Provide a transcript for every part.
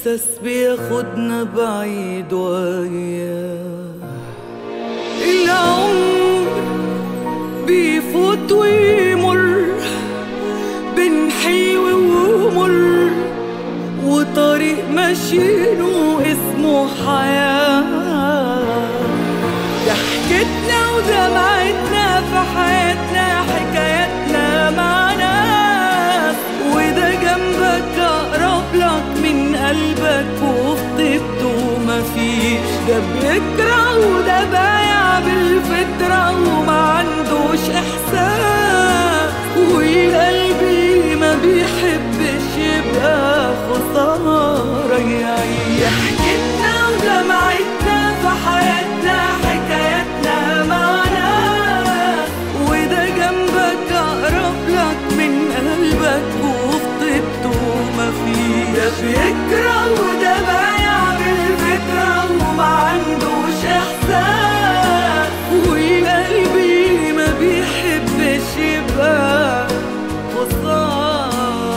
إحساس بياخدنا بعيد وياه العمر بيفوت ويمر بين حلو ومر وطريق ماشيينه اسمه حياة ضحكتنا ودمعتنا في حياتنا حكاياتنا مع ناس وده جنبك أقرب لك من قلبك وفي طيبته مفيش ده بيكره وده بايع بالفطرة وما عندوش إحساس وقلبي ما بيحبش يبقى خسارة يعيش ضحكتنا ودمعتنا في حياتنا حكاياتنا مع ناس وده جنبك أقرب لك من قلبك وفي طيبته مفيش ده بيكره وده بايع بالفكرة وما عندوش إحساس وقلبي ما بيحبش يبقى خسارة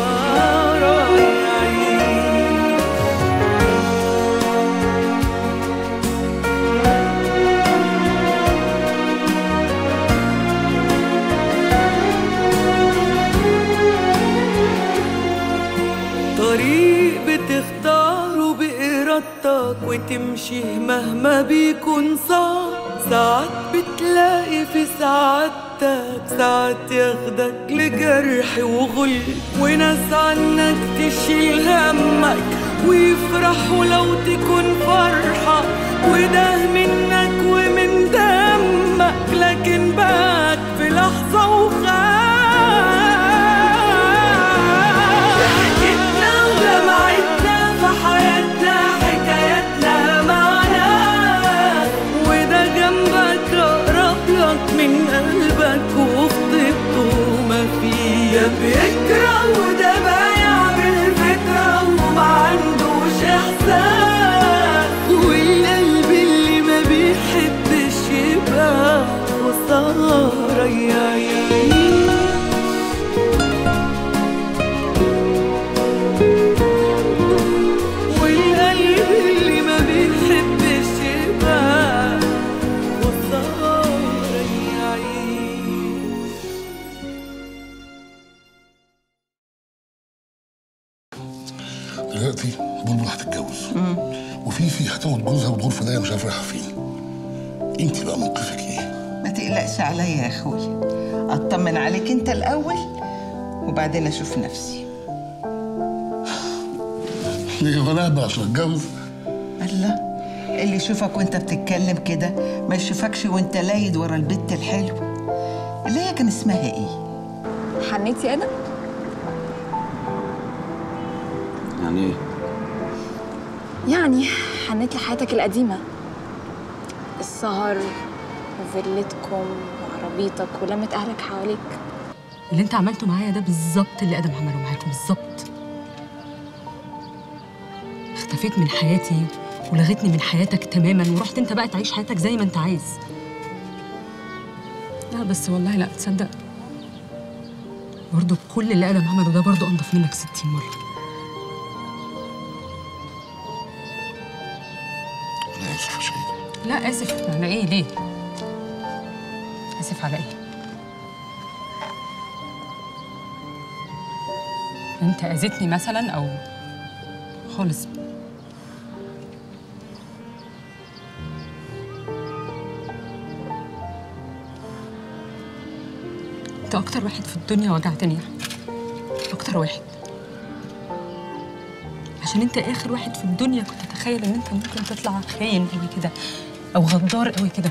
يعيش طريق بتختاره بإرادتك وتمشيه مهما بيكون صعب ساعات بتلاقي في سعادتك ساعات ياخدك لجرح وغل وناس عنك تشيل همك ويفرحوا لو تكون فرحة وده منك ومن دمك لكن باك في لحظة وخاف ضحكتنا ودمعتنا في حياتنا حكاياتنا مع ناس وده جنبك أقرب لك من قلبك وفي طيبته مفيش ده بيكره وده بايع بالفكرة وما عندوش إحساس والقلب اللي ما بيحبش يبقى خسارة يعيش والقلب اللي ما بيحبش يبقى خسارة يعيش دلوقتي بلبل هتتجوز وفيفي هتاخد جوزها وتغور في داهيه مش عارف رايحه فين انت بقى موقفك ايه؟ ما تقلقش عليا يا اخويا اطمن عليك انت الاول وبعدين اشوف نفسي ليه غلابه عشان اتجوز؟ الله اللي يشوفك وانت بتتكلم كده ما يشوفكش وانت لايد ورا البت الحلوه اللي هي كان اسمها ايه حنيتي انا يعني ايه؟ يعني حنيت لحياتك القديمه السهر وفيلتكم وعربيتك ولمة اهلك حواليك اللي انت عملته معايا ده بالظبط اللي ادم عمله معاكم بالظبط اختفيت من حياتي ولغيتني من حياتك تماما ورحت انت بقى تعيش حياتك زي ما انت عايز لا بس والله لا تصدق برضه كل اللي ادم عمله ده برضه انضف منك 60 مره انا اسف يا شهيد لا اسف على ايه ليه اسف على ايه انت اذيتني مثلا او خالص انت اكتر واحد في الدنيا وجعتني يا أحمد. اكتر واحد عشان انت اخر واحد في الدنيا كنت اتخيل ان انت ممكن تطلع خاين قوي كده او غدار قوي كده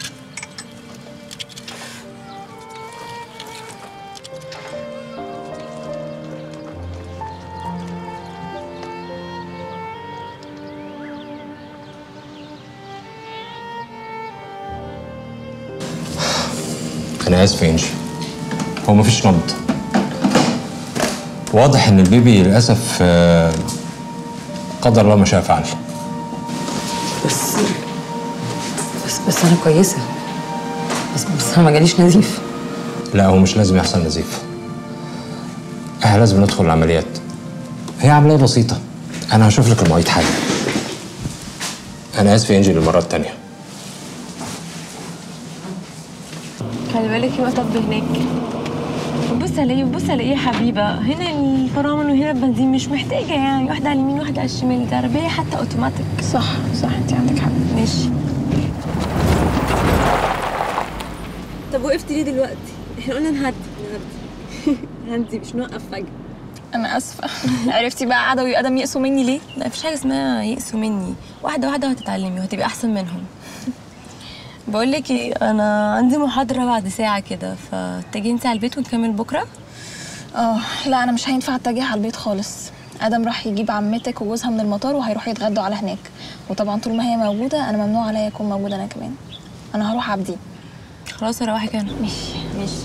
انا اسف يا انجي هو مفيش نبض واضح ان البيبي للاسف آه، قدر الله ما شاء فعل بس بس بس انا كويسه بس بس انا ما جاليش نزيف لا هو مش لازم يحصل نزيف احنا لازم ندخل العمليات هي عمليه بسيطه انا هشوف لك المعيد حاجه انا اسف يا انجي للمره التانيه خلي بالك في مطب هناك بص الاقي بص الاقي يا حبيبه هنا الفرامل وهنا البنزين مش محتاجه يعني واحده على اليمين واحده على الشمال دي عربيه حتى اوتوماتيك صح صح انت عندك حق ماشي طب وقفت ليه دلوقتي؟ احنا قلنا نهدي نهدي هندي مش نوقف فجأة انا اسفه عرفتي بقى عدا وادم يقسوا مني ليه لا مفيش حاجه اسمها يقسوا مني واحده واحده وهتتعلمي وهتبقي احسن منهم بقول لك ايه انا عندي محاضره بعد ساعه كده فتجي انت على البيت ونكمل بكره اه لا انا مش هينفع اتجه على البيت خالص ادم راح يجيب عمتك وجوزها من المطار وهيروحوا يتغدوا على هناك وطبعا طول ما هي موجوده انا ممنوع عليا اكون موجوده انا كمان انا هروح عابدين خلاص اروحك انا ماشي ماشي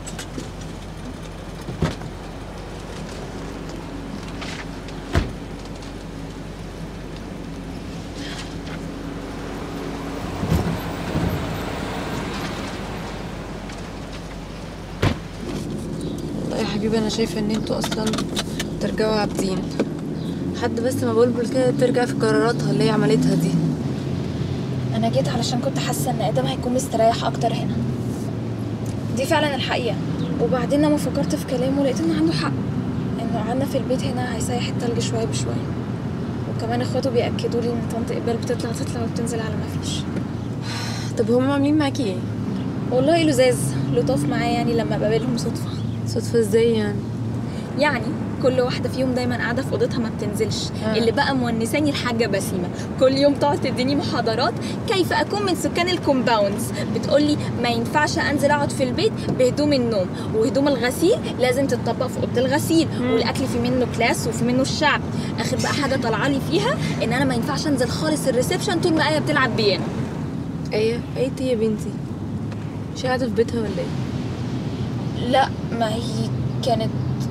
والله يا حبيبي انا شايفة ان انتوا اصلا ترجعوا عابدين حد بس ما بلبل كده ترجع في قراراتها اللي هي عملتها دي انا جيت علشان كنت حاسه ان ادم هيكون مستريح اكتر هنا دي فعلا الحقيقه وبعدين لما فكرت في كلامه لقيت انه عنده حق انه قعدنا في البيت هنا هيسيح التلج شويه بشويه وكمان اخواته بياكدوا لي ان طنط اقبال بتطلع تطلع وبتنزل على ما فيش طب هم عاملين معاكي ايه؟ والله لزاز لطاف معايا يعني لما بقابلهم صدفه صدفة ازاي يعني؟ يعني كل واحده فيهم دايما قاعده في اوضتها ما بتنزلش اللي بقى مونساني الحاجه بسيمه كل يوم تقعد تديني محاضرات كيف اكون من سكان الكومباوندز بتقولي ما ينفعش انزل اقعد في البيت بهدوم النوم وهدوم الغسيل لازم تتطبق في اوضه الغسيل والاكل في منه كلاس وفي منه الشعب اخر بقى حاجه طالعه لي فيها ان انا ما ينفعش انزل خالص الريسبشن طول ما ايه بتلعب بيانو ايه ايه يا بنتي؟ مش قاعدة في بيتها ولا ايه؟ لا ما هي كانت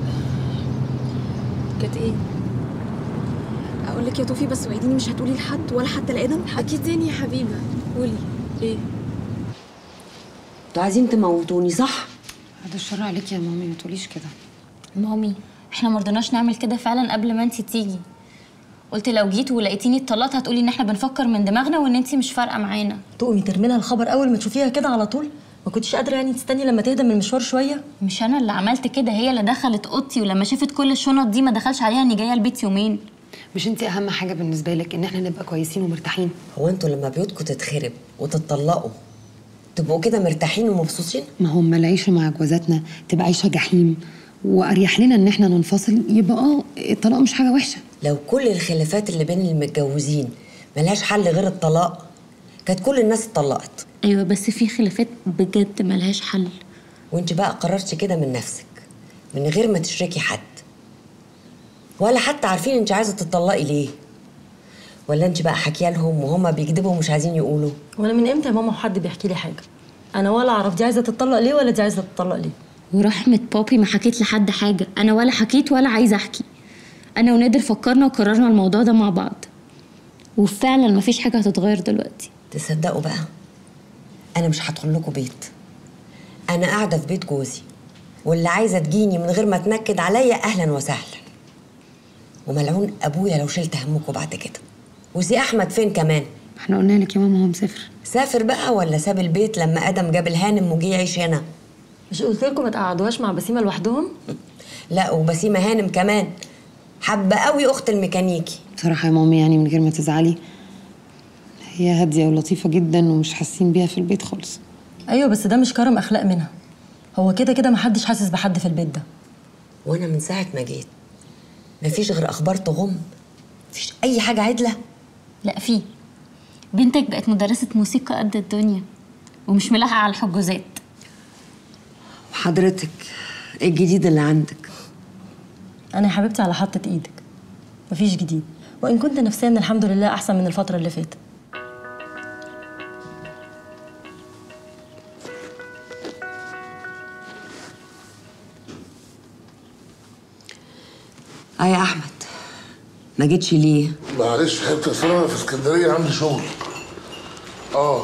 كانت ايه؟ اقول لك يا توفي بس وعديني مش هتقولي لحد ولا حتى لادم اكيد يعني يا حبيبة قولي ايه؟ انتوا عايزين تموتوني صح؟ بعد الشر عليك يا مامي ما تقوليش كده مامي احنا مرضناش نعمل كده فعلا قبل ما انت تيجي قلت لو جيت ولقيتيني اتطلقت هتقولي ان احنا بنفكر من دماغنا وان انت مش فارقه معانا تقومي ترمي لها الخبر اول ما تشوفيها كده على طول ما كنتش قادره يعني تستني لما تهدى من المشوار شويه مش انا اللي عملت كده هي اللي دخلت اوضتي ولما شافت كل الشنط دي ما دخلش عليها اني جايه البيت يومين مش انت اهم حاجه بالنسبه لك ان احنا نبقى كويسين ومرتاحين هو انتوا لما بيوتكم تتخرب وتتطلقوا تبقوا كده مرتاحين ومبسوطين؟ ما هم العيشه مع جوازاتنا تبقى عيشه جحيم واريح لنا ان احنا ننفصل يبقى اه الطلاق مش حاجه وحشه لو كل الخلافات اللي بين المتجوزين ملهاش حل غير الطلاق كانت كل الناس اتطلقت ايوه بس في خلافات بجد ملهاش حل وانت بقى قررتي كده من نفسك من غير ما تشركي حد ولا حتى عارفين انت عايزه تطلقي ليه ولا انت بقى حكيا لهم وهما بيكذبوا ومش عايزين يقولوا وانا من امتى يا ماما حد بيحكي لي حاجه انا ولا اعرف دي عايزه تتطلق ليه ولا دي عايزه تتطلق ليه ورحمة بابي ما حكيت لحد حاجة أنا ولا حكيت ولا عايزة أحكي أنا ونادر فكرنا وقررنا الموضوع ده مع بعض وفعلا مفيش حاجة هتتغير دلوقتي تصدقوا بقى انا مش هدخل لكم بيت انا قاعده في بيت جوزي واللي عايزه تجيني من غير ما تنكد عليا اهلا وسهلا وملعون ابويا لو شلت همكم بعد كده وسي احمد فين كمان احنا قلنا لك يا ماما هو مسافر سافر بقى ولا ساب البيت لما ادم جاب الهانم وجي يعيش هنا مش قلت لكم ما تقعدوهاش مع بسيمه لوحدهم لا وبسيمه هانم كمان حابه قوي اخت الميكانيكي بصراحه يا مامي يعني من غير ما تزعلي هي هاديه ولطيفه جدا ومش حاسين بيها في البيت خالص ايوه بس ده مش كرم اخلاق منها هو كده كده محدش حاسس بحد في البيت ده وانا من ساعه ما جيت مفيش غير اخبار تغم مفيش اي حاجه عدله لا في بنتك بقت مدرسة موسيقى قد الدنيا ومش ملاحقة على الحجوزات وحضرتك ايه الجديد اللي عندك انا يا حبيبتي على حطة ايدك مفيش جديد وان كنت نفسيا الحمد لله احسن من الفتره اللي فاتت اه يا احمد ما جيتش ليه معلش حبيبتي اصل انا في اسكندريه عندي شغل اه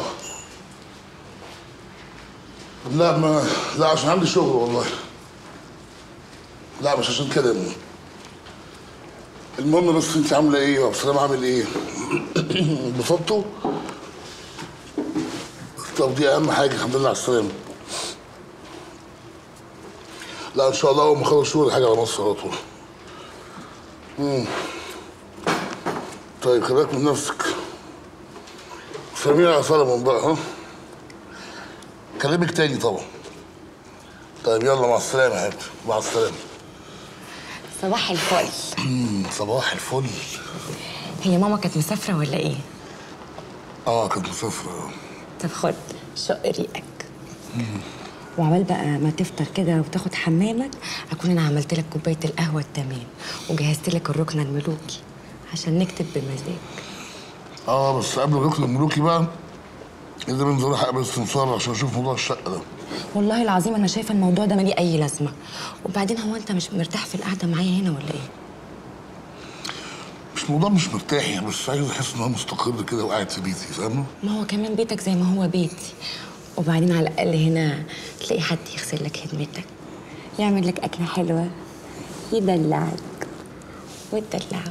لا ما لا عشان عندي شغل والله لا مش عشان كده يا ابني المهم بس انت عامله ايه وعبد السلام عامل ايه انبسطتوا طب دي اهم حاجه الحمد لله على السلامه لا ان شاء الله اول ما اخلص شغل حاجه على مصر على طول مم. طيب خلي بالك من نفسك سمير على سلمون بقى ها كلمك تاني طبعا طيب يلا مع السلامه يا حبيبتي مع السلامه صباح الفل مم، صباح الفل هي ماما كانت مسافرة ولا ايه؟ اه كانت مسافره طب خد شق ريقك وعمال بقى ما تفطر كده وتاخد حمامك اكون انا عملت لك كوبايه القهوه التمام وجهزت لك الركن الملوكي عشان نكتب بمزاج اه بس قبل الركن الملوكي بقى لازم انزل اروح اقابل السمسار عشان اشوف موضوع الشقه ده والله العظيم انا شايفه الموضوع ده مالي اي لازمه وبعدين هو انت مش مرتاح في القعده معايا هنا ولا ايه مش موضوع مش مرتاح يعني بس عايز احس ان انا مستقر كده وقاعد في بيتي فاهمه ما هو كمان بيتك زي ما هو بيتي وبعدين على الاقل هنا تلاقي حد يغسل لك خدمتك يعمل لك اكله حلوه يدلعك وتدلعه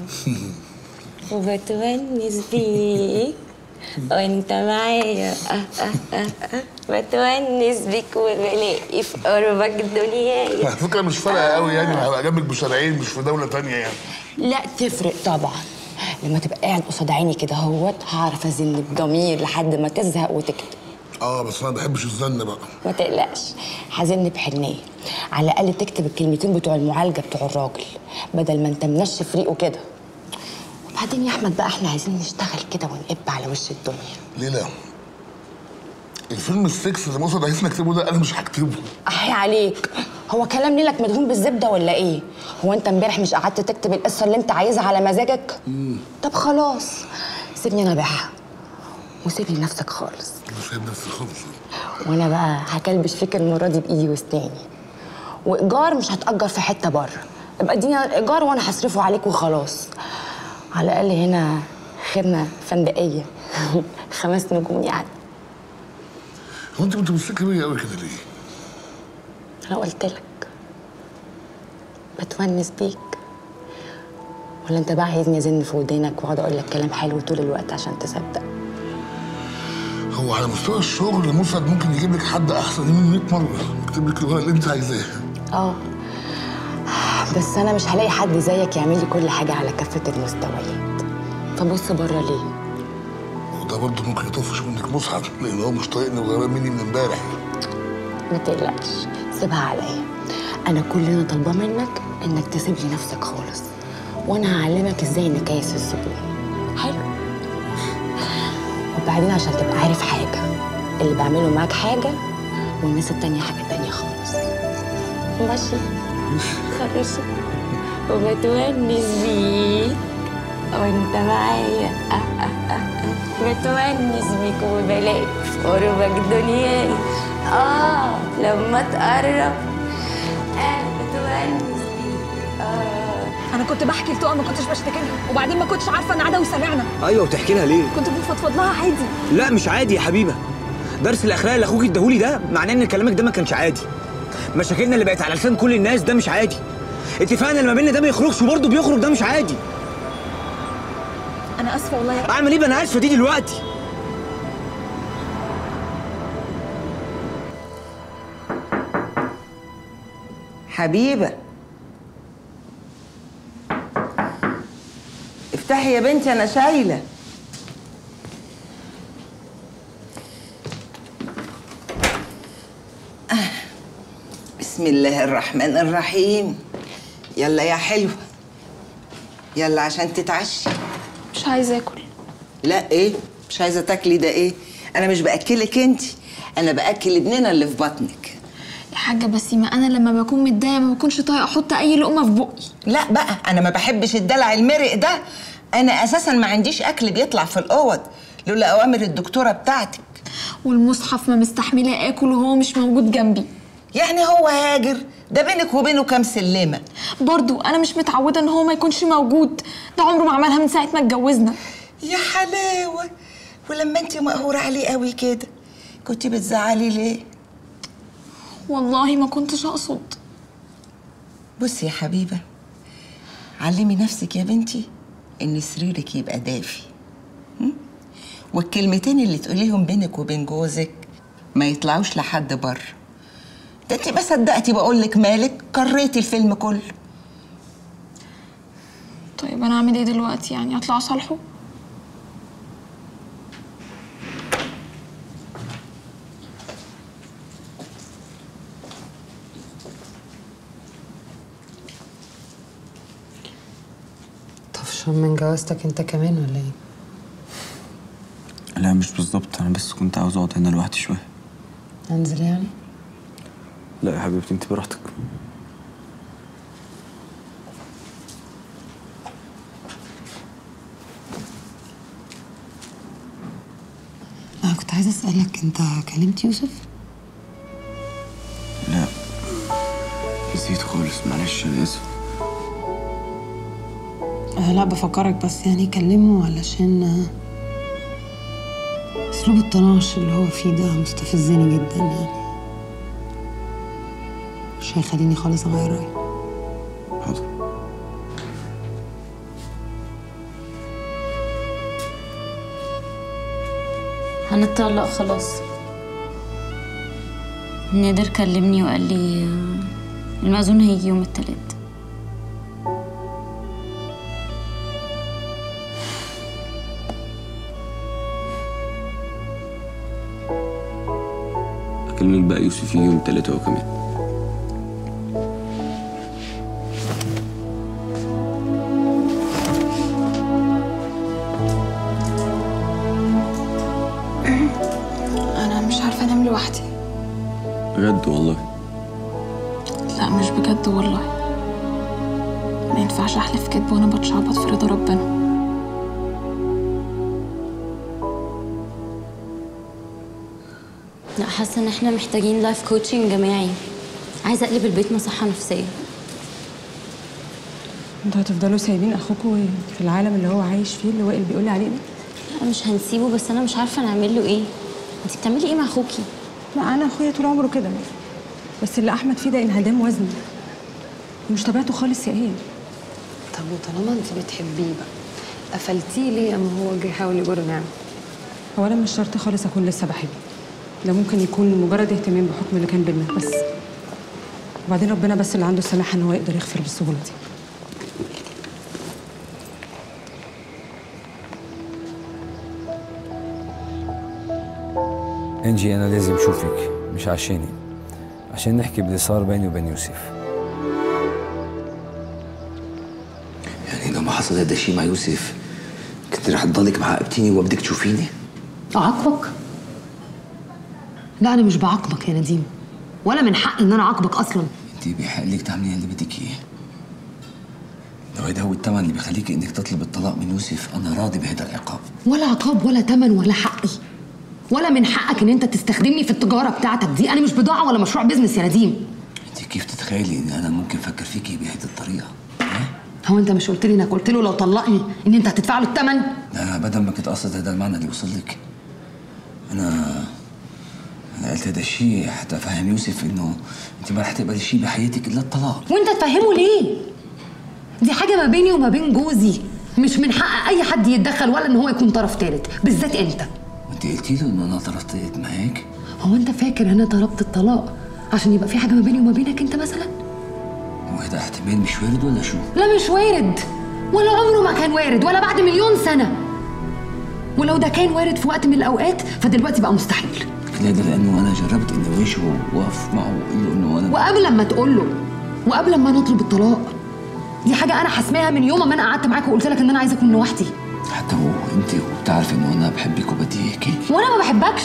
وبتونس بيك وانت معايا اه اه اه اه بتونس بيك وبلاقي في قربك دنياي على فكره مش فارقه قوي يعني هبقى جنبك بشارعين مش في دوله تانية يعني لا تفرق طبعا لما تبقى قاعد قصاد عيني كده اهوت هعرف ازن بضمير لحد ما تزهق وتكتب اه بس انا ما بحبش الزن بقى ما تقلقش هزن بحنيه على الاقل تكتب الكلمتين بتوع المعالجه بتوع الراجل بدل ما انت منشف ريقه كده وبعدين يا احمد بقى احنا عايزين نشتغل كده ونقب على وش الدنيا ليه لا الفيلم السكس اللي مصر عايز نكتبه ده انا مش هكتبه احي عليك هو كلام ليلك مدهون بالزبده ولا ايه هو انت امبارح مش قعدت تكتب القصه اللي انت عايزها على مزاجك طب خلاص سيبني انا ابيعها وسيب لي نفسك خالص مش سايب نفسي خالص وانا بقى هكلبش فيك المره دي بايدي واسناني وايجار مش هتاجر في حته بره ابقى اديني الايجار وانا هصرفه عليك وخلاص على الاقل هنا خدمه فندقيه خمس نجوم يعني هو انت متمسكه بيا قوي كده ليه؟ انا قلت لك بتونس بيك ولا انت بقى عايزني ازن في ودانك واقعد اقول لك كلام حلو طول الوقت عشان تصدق هو على مستوى الشغل مسعد ممكن يجيب لك حد احسن مني 100 مره يكتب لك الورق اللي انت عايزاه اه بس انا مش هلاقي حد زيك يعمل لي كل حاجه على كافه المستويات فبص بره ليه وده برضه ممكن يطفش منك مسعد لان هو مش طايقني وغيران مني من امبارح ما تقلقش سيبها عليا انا كل اللي انا طالباه منك انك تسيب لي نفسك خالص وانا هعلمك ازاي نكايس الزبون حلو وبعدين عشان تبقى عارف حاجه اللي بعمله معاك حاجه والناس التانية حاجه تانية خالص ماشي خرشي وبتونس بيك وانت معايا آه آه آه آه. بتونس بيك وبلاقي في قربك دنياي اه لما تقرب انا بتونس بيك اه انا كنت بحكي لتقى ما كنتش بشتكي لها وبعدين ما كنتش عارفه ان عدوي سامعنا ايوه وتحكي لها ليه؟ كنت بفضفض لها عادي لا مش عادي يا حبيبه درس الاخلاق اللي اخوك اداهولي ده معناه ان كلامك ده ما كانش عادي مشاكلنا اللي بقت على لسان كل الناس ده مش عادي اتفاقنا اللي ما بيننا ده ما يخرجش وبرضه بيخرج ده مش عادي انا اسفه والله يا اعمل ايه بقى انا اسفه دي دلوقتي حبيبة افتحي يا بنتي أنا شايلة آه. بسم الله الرحمن الرحيم يلا يا حلوة يلا عشان تتعشي مش عايزه اكل لا ايه مش عايزة تاكلي ده ايه أنا مش بأكلك انتي أنا بأكل ابننا اللي في بطنك يا حاجه بسيمه انا لما بكون متضايقه ما بكونش طايقه احط اي لقمه في بقي لا بقى انا ما بحبش الدلع المرق ده انا اساسا ما عنديش اكل بيطلع في الاوض لولا اوامر الدكتوره بتاعتك والمصحف ما مستحمله اكل وهو مش موجود جنبي يعني هو هاجر ده بينك وبينه كام سلمه برضو انا مش متعوده ان هو ما يكونش موجود ده عمره ما عملها من ساعه ما اتجوزنا يا حلاوه ولما انت مقهوره عليه قوي كده كنت بتزعلي ليه والله ما كنتش اقصد بصي يا حبيبه علمي نفسك يا بنتي ان سريرك يبقى دافي م? والكلمتين اللي تقوليهم بينك وبين جوزك ما يطلعوش لحد بره ده انت ما صدقتي بقول لك مالك كريتي الفيلم كله طيب انا اعمل ايه دلوقتي يعني اطلع اصالحه طفشان من جوازتك انت كمان ولا ايه؟ لا مش بالظبط انا بس كنت عاوز اقعد هنا لوحدي شويه انزل يعني؟ لا يا حبيبتي انت براحتك انا كنت عايزه اسالك انت كلمت يوسف؟ لا نسيت خالص معلش انا اسف آه لا بفكرك بس يعني كلمه علشان آه، اسلوب الطناش اللي هو فيه ده مستفزني جدا يعني مش هيخليني خالص اغير رايي حاضر هنتطلق خلاص نادر كلمني وقال لي آه، المأذون هيجي يوم التلات اكلمك بقى يوسف يجي يوم التلاتة هو كمان انا مش عارفه انام لوحدي بجد والله لا مش بجد والله ما ينفعش احلف كدب وانا بتشعبط في رضا ربنا لا حاسه ان احنا محتاجين لايف كوتشنج جماعي عايزه اقلب البيت مصحه نفسيه انتوا هتفضلوا سايبين اخوكوا في العالم اللي هو عايش فيه اللي وائل بيقول لي عليه ده لا مش هنسيبه بس انا مش عارفه نعمل له ايه انت بتعملي ايه مع اخوكي لا انا اخويا طول عمره كده بس اللي احمد فيه ده انهدام وزن مش طبيعته خالص يا ايه طب وطالما انت بتحبيه بقى قفلتيه ليه اما هو جه يحاول يجر نعمه اولا مش شرط خالص اكون لسه بحبه ده ممكن يكون مجرد اهتمام بحكم اللي كان بينا بس وبعدين ربنا بس اللي عنده السماحه ان هو يقدر يغفر بالسهوله دي انجي انا لازم اشوفك مش عشاني عشان نحكي باللي صار بيني وبين يوسف يعني لما حصل هذا الشيء مع يوسف كنت رح تضلك معاقبتيني وبدك تشوفيني اعاقبك لا انا مش بعاقبك يا نديم ولا من حقي ان انا اعاقبك اصلا انت بحق لك تعملي اللي بدك اياه لو هيدا هو الثمن اللي بخليك انك تطلب الطلاق من يوسف انا راضي بهذا العقاب ولا عقاب ولا تمن ولا حقي ولا من حقك ان انت تستخدمني في التجاره بتاعتك دي انا مش بضاعه ولا مشروع بيزنس يا نديم انت كيف تتخيلي ان انا ممكن افكر فيكي بهذه الطريقه هو انت مش قلت لي انك قلت له لو طلقني ان انت هتدفع له الثمن لا انا ابدا ما كنت قاصد هذا المعنى اللي وصل لك انا انا قلت هذا الشيء حتى افهم يوسف انه انت ما رح تقبلي شيء بحياتك الا الطلاق وانت تفهمه ليه دي حاجه ما بيني وما بين جوزي مش من حق اي حد يتدخل ولا ان هو يكون طرف ثالث بالذات انت وانت قلتي له انه انا طرفت معاك هو انت فاكر انا طلبت الطلاق عشان يبقى في حاجه ما بيني وما بينك انت مثلا وهذا احتمال مش وارد ولا شو لا مش وارد ولا عمره ما كان وارد ولا بعد مليون سنه ولو ده كان وارد في وقت من الاوقات فدلوقتي بقى مستحيل لا ده لانه انا جربت اني اواجهه واقف معه واقول له انه انا وقبل ما تقول له وقبل ما نطلب الطلاق دي حاجه انا حاسماها من يوم ما انا قعدت معاك وقلت لك ان انا عايزه اكون لوحدي حتى هو انت وبتعرف انه انا بحبك وبدي اياكي وانا ما بحبكش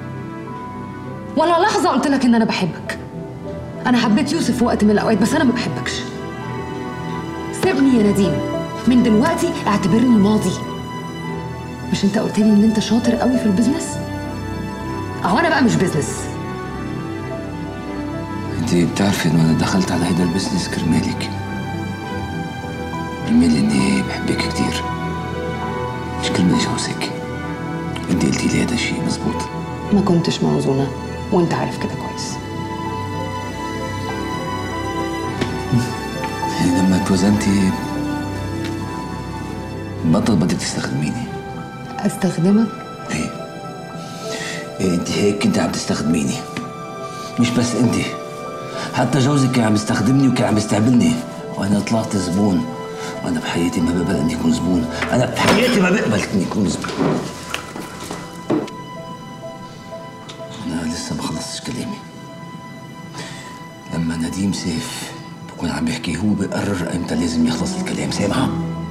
ولا لحظه قلت لك ان انا بحبك انا حبيت يوسف في وقت من الاوقات بس انا ما بحبكش سيبني يا نديم من دلوقتي اعتبرني ماضي مش انت قلت لي ان انت شاطر قوي في البيزنس اهو انا بقى مش بيزنس انت بتعرفي انه انا دخلت على هيدا البزنس كرمالك كرمال اني بحبك كتير مش كرمال جوزك انت قلتي لي هذا الشيء مزبوط ما كنتش موزونه وانت عارف كده كويس يعني لما توزنتي بطل بدك تستخدميني استخدمك إيه انت هيك كنت عم تستخدميني مش بس انت حتى جوزك كان عم يستخدمني وكان عم يستعبلني وانا طلعت زبون وانا بحياتي ما بقبل اني اكون زبون انا بحياتي ما بقبل اني اكون زبون انا لسه ما خلصتش كلامي لما نديم سيف بكون عم يحكي هو بقرر امتى لازم يخلص الكلام سامعه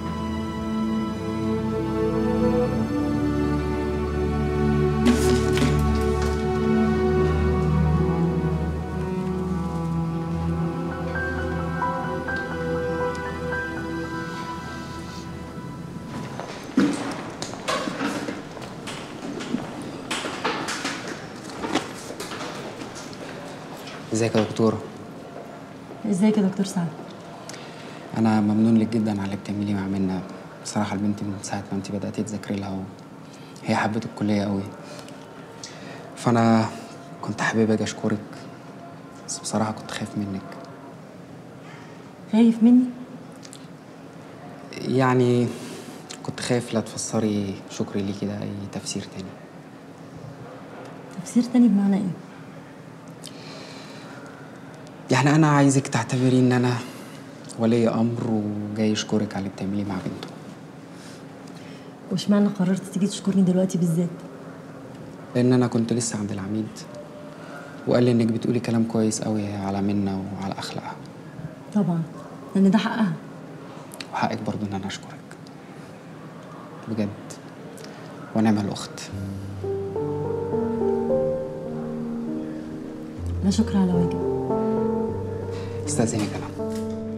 ازيك يا دكتورة ازيك يا دكتور سعد انا ممنون لك جدا على اللي بتعمليه مع منى بصراحة البنت من ساعة ما انت بدأتي تذاكري لها وهي حبت الكلية قوي فانا كنت حابب اجي اشكرك بس بصراحة كنت خايف منك خايف مني يعني كنت خايف لا تفسري شكري ليكي ده اي تفسير تاني تفسير تاني بمعنى ايه يعني انا عايزك تعتبري ان انا ولي امر وجاي اشكرك على اللي بتعمليه مع بنته واشمعنى قررت تيجي تشكرني دلوقتي بالذات لان انا كنت لسه عند العميد وقال لي انك بتقولي كلام كويس قوي على منى وعلى اخلاقها طبعا لان ده حقها وحقك برضو ان انا اشكرك بجد ونعم الاخت لا شكر على واجب استاذنك انا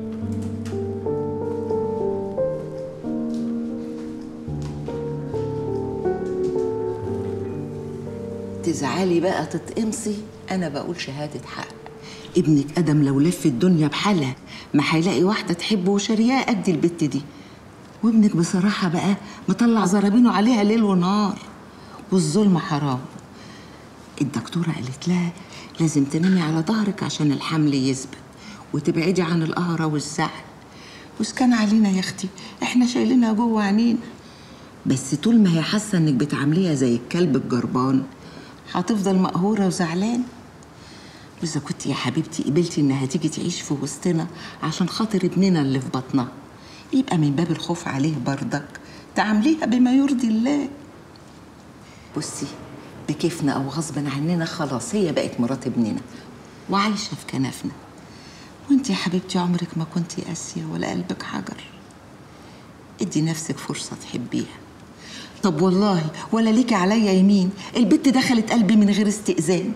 تزعلي بقى تتقمصي انا بقول شهاده حق ابنك ادم لو لف الدنيا بحالها ما هيلاقي واحده تحبه وشارياه قد البت دي وابنك بصراحه بقى مطلع زرابينه عليها ليل ونهار والظلم حرام الدكتوره قالت لها لازم تنامي على ظهرك عشان الحمل يثبت وتبعدي عن القهره والزعل وإذا كان علينا يا اختي احنا شايلينها جوه عينينا بس طول ما هي حاسه انك بتعامليها زي الكلب الجربان هتفضل مقهوره وزعلان واذا كنت يا حبيبتي قبلتي انها تيجي تعيش في وسطنا عشان خاطر ابننا اللي في بطنها يبقى من باب الخوف عليه برضك تعامليها بما يرضي الله بصي بكيفنا او غصب عننا خلاص هي بقت مرات ابننا وعايشه في كنفنا وانت يا حبيبتي عمرك ما كنتي قاسيه ولا قلبك حجر ادي نفسك فرصه تحبيها طب والله ولا ليكي عليا يمين البت دخلت قلبي من غير استئذان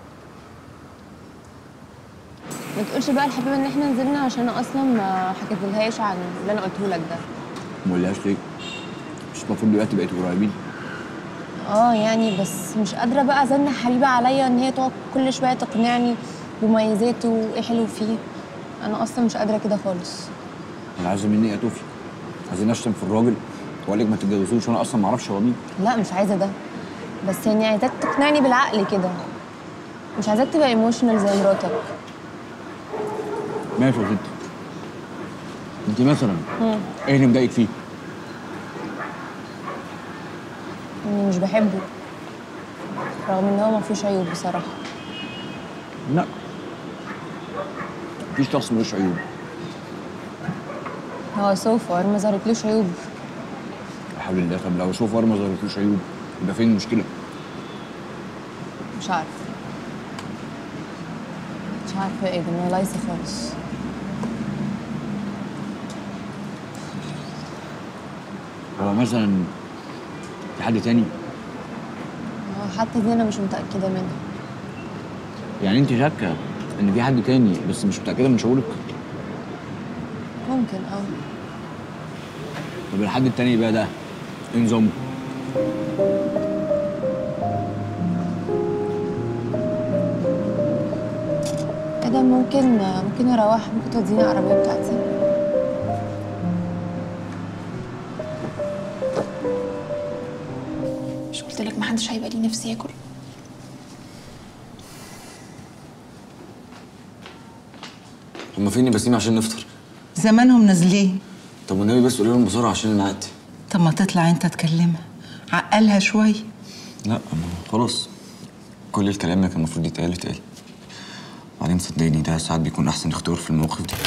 ما تقولش بقى الحبيبه ان احنا نزلنا عشان انا اصلا ما حكيتلهاش عن اللي انا قلته لك ده ما قلهاش ليه؟ مش المفروض دلوقتي بقيتوا قريبين اه يعني بس مش قادره بقى ازن حبيبه عليا ان هي تقعد كل شويه تقنعني بمميزاته وايه حلو فيه انا اصلا مش قادره كده خالص انا عايزه مني ايه يا توفي؟ عايزين اشتم في الراجل واقول لك ما تتجوزوش وانا اصلا ما اعرفش هو مين لا مش عايزه ده بس يعني عايزاك تقنعني بالعقل كده مش عايزاك تبقى ايموشنال زي مراتك ماشي يا ستي انت مثلا مم. ايه اللي مضايقك فيه؟ اني مش بحبه رغم ان هو ما فيهوش عيوب بصراحه لا مفيش شخص ملوش عيوب هو سو فار ما ظهرتلوش عيوب لا حول الله طب لو شوف ما ظهرتلوش عيوب يبقى فين المشكله؟ مش عارفه مش عارفه ايه ده انا لايصه خالص هو مثلا في حد تاني هو حتى دي انا مش متاكده منها يعني انت شاكه ان في حد تاني بس مش متاكده من شعورك ممكن اه طب الحد التاني بقى ده ايه نظامه؟ كده ممكن ممكن اروح ممكن توديني العربيه بتاعتي مش قلت لك محدش هيبقى ليه نفس ياكل هما فين بسيم عشان نفطر زمانهم نازلين طب والنبي بس قولي لهم بسرعه عشان نعدي طب ما تطلع انت تكلمها عقلها شويه لا أنا خلاص كل الكلام اللي كان المفروض يتقال اتقال بعدين صدقني ده ساعات بيكون احسن اختيار في المواقف دي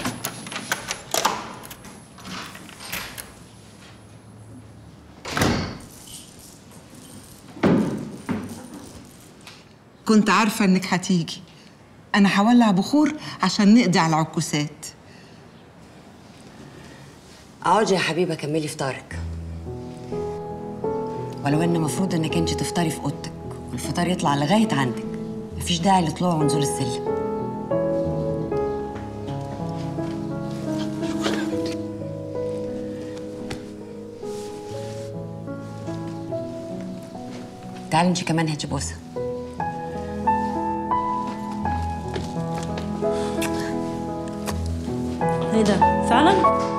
كنت عارفه انك هتيجي انا هولع بخور عشان نقضي على العكوسات اقعدي يا حبيبه كملي فطارك ولو ان المفروض انك انت تفطري في اوضتك والفطار يطلع لغايه عندك مفيش داعي لطلوع ونزول السلم تعالي انت كمان هاتي بوسه ايه ده فعلا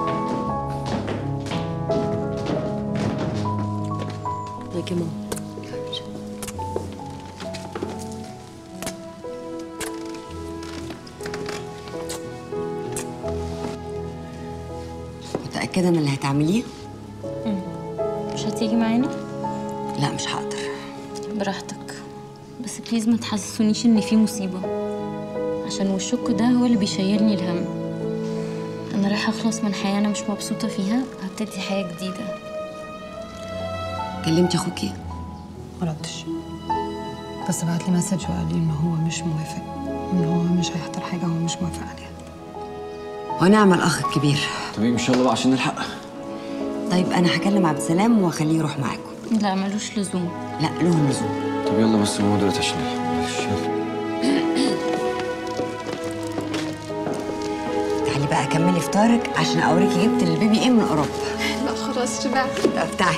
يا كمان متأكدة من اللي هتعمليه؟ مش هتيجي معانا لا مش هقدر براحتك بس بليز ما تحسسونيش ان في مصيبه عشان وشك ده هو اللي بيشيلني الهم انا رايحه اخلص من حياه انا مش مبسوطه فيها هبتدي حياه جديده كلمتي اخوكي؟ مردش بس بعت لي مسج وقال لي ان هو مش موافق ان هو مش هيحضر حاجه هو مش موافق عليها ونعم الأخ الكبير تمام ان شاء الله بقى عشان نلحق طيب أنا هكلم عبد السلام وأخليه يروح معاكم لا ملوش لزوم لا لهم لزوم طب يلا بس ماما دلوقتي عشان نلحق معلش يلا تعالي بقى كملي فطارك عشان أوريكي جبت للبيبي إيه من أوروبا لا خلاص شبعت طب تعالي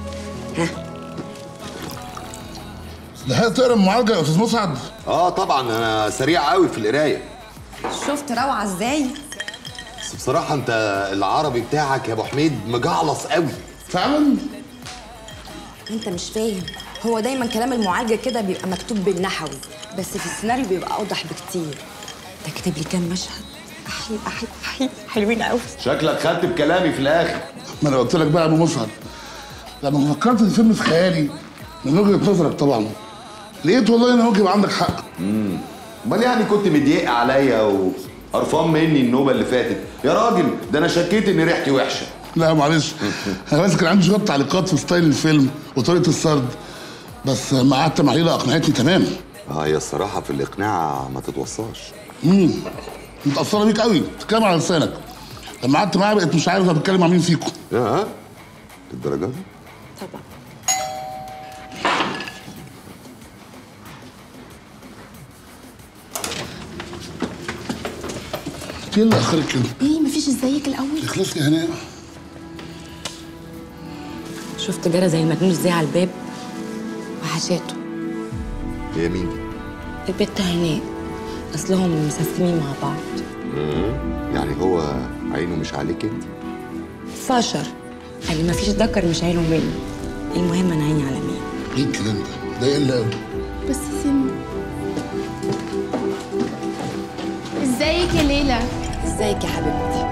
لحقت تقرا المعالجه يا استاذ مسعد اه طبعا انا سريع قوي في القرايه شفت روعه ازاي بس بصراحه انت العربي بتاعك يا ابو حميد مجعلص قوي فعلا انت مش فاهم هو دايما كلام المعالجه كده بيبقى مكتوب بالنحوي بس في السيناريو بيبقى اوضح بكتير ده كاتب لي كام مشهد أحي أحي أحي حلوين قوي شكلك خدت بكلامي في الاخر ما انا قلت لك بقى يا ابو مسعد لما فكرت الفيلم في خيالي من وجهه نظرك طبعا لقيت والله ان ممكن يبقى عندك حق امم امال يعني كنت مضايق عليا وقرفان مني النوبه اللي فاتت يا راجل ده انا شكيت ان ريحتي وحشه لا معلش انا بس كان عندي شويه تعليقات في ستايل الفيلم وطريقه السرد بس ما قعدت مع ليلى اقنعتني تمام اه هي الصراحه في الاقناع ما تتوصاش امم متاثره بيك قوي بتتكلم على لسانك لما قعدت معاها بقيت مش عارف انا بتكلم مع مين فيكم يا الدرجه دي طبعا ايه اللي اخرك كده ايه مفيش ازيك الاول اخلص لي هناء شفت جرى زي المجنون ازاي على الباب وحشاته هي مين دي؟ البت هناء اصلهم مسسمين مع بعض مم. يعني هو عينه مش عليك انت فشر قال لي مفيش ذكر مش عينه مني المهم انا عيني على مين ايه الكلام ده؟ ده قله قوي بس سن ازيك يا ليلى ازيك يا حبيبتي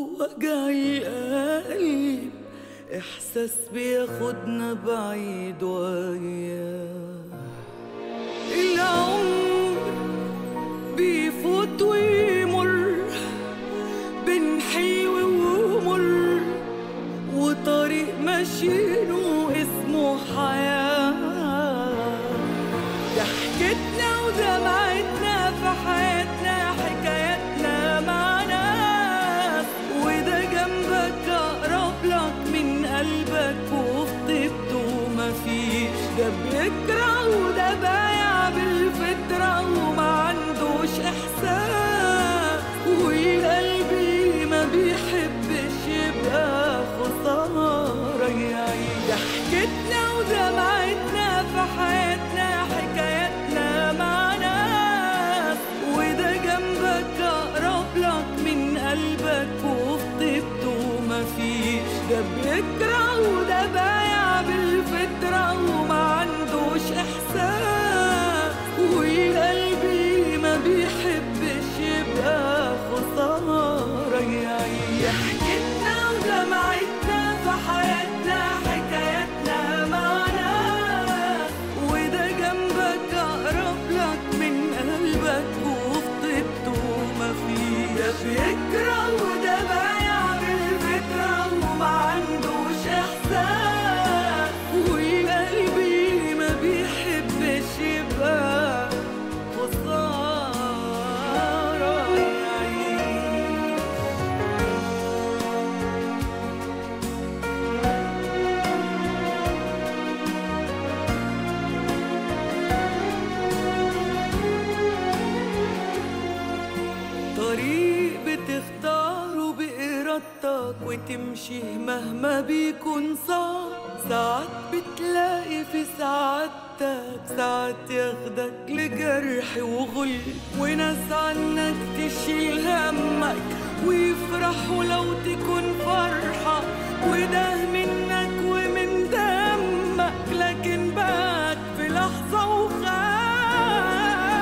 وجع القلب إحساس بياخدنا بعيد وياه العمر بيفوت ويمر بين حلو ومر وطريق ماشيينه اسمه حياة ضحكتنا ودمعتنا في حياتنا حكاياتنا مع ناس وده جنبك أقرب لك من قلبك وفي طيبته مفيش ده بيكره وده بايع بالفطرة وما عندوش إحساس وقلبي ما بيحبش يبقى خسارة يعيش ضحكتنا ودمعتنا في حياتنا حكاياتنا مع ناس وده جنبك أقرب لك من قلبك وفي طيبته مفيش ده بيكره وده بايع بالفطرة وما عندوش إحساس وقلبي ما بيحبش يبقى خسارة يعيش ضحكتنا ودمعتنا في حياتنا حكاياتنا مع ناس وده جنبك أقرب لك من قلبك وفي طيبته مفيش ده بيكره وده بايع بالفكرة وما عندوش إحساس وقلبي ما بيحبش يبقى خسارة يعيش طريق بتختاره بإرادتك وتمشيه مهما بيكون صعب ساعات بتلاقي في سعادتك ساعات ياخدك لجرح وغل وناس عنك تشيل همك ويفرحوا لو تكون فرحة وده منك ومن دمك لكن بات في لحظة وخاف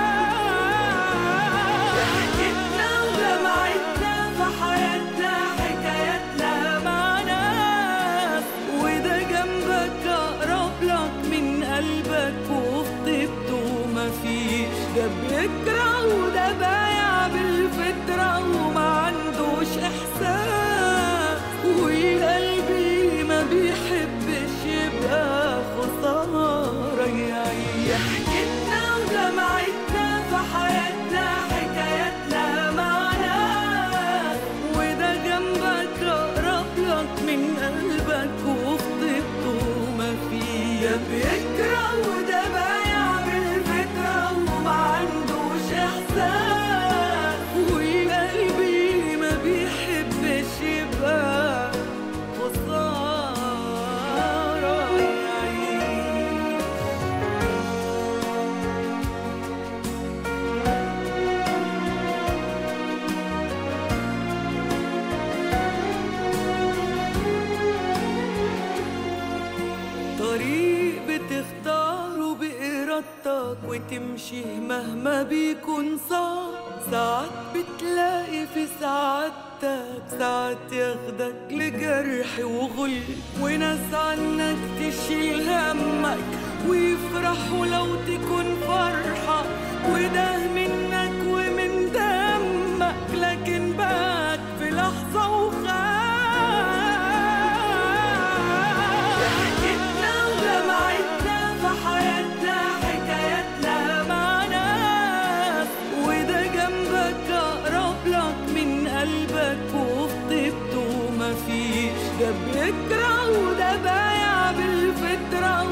ضحكتنا ودمعتنا في حياتنا حكاياتنا مع ناس وده جنبك أقرب لك من قلبك وفي طيبته مفيش ده بيكره وده بايع بالفطرة وما عندوش إحساس وقلبي ما بيحبش يبقى خسارة يعيش ضحكتنا ودمعتنا في حياتنا حكاياتنا مع ناس وده جنبك أقرب لك من قلبك وفي طيبته مفيش ده بيكره وده بايع بالفكرة وما عندوش إحساس وقلبي ما بيحبش يبقى خسارة يعيش طريق بتختاره بإرادتك وتمشيه مهما بيكون صعب ساعات بتلاقي في سعادتك ساعات ياخدك لجرح وغل وناس عنك تشيل همك ويفرحوا لو تكون فرحة وده منك ومن دمك لكن بات في لحظة وخاف ضحكتنا ودمعتنا في حياتنا حكاياتنا مع ناس وده جنبك أقرب لك من قلبك وفي طيبته مفيش ده بيكره وده بايع بالفطرة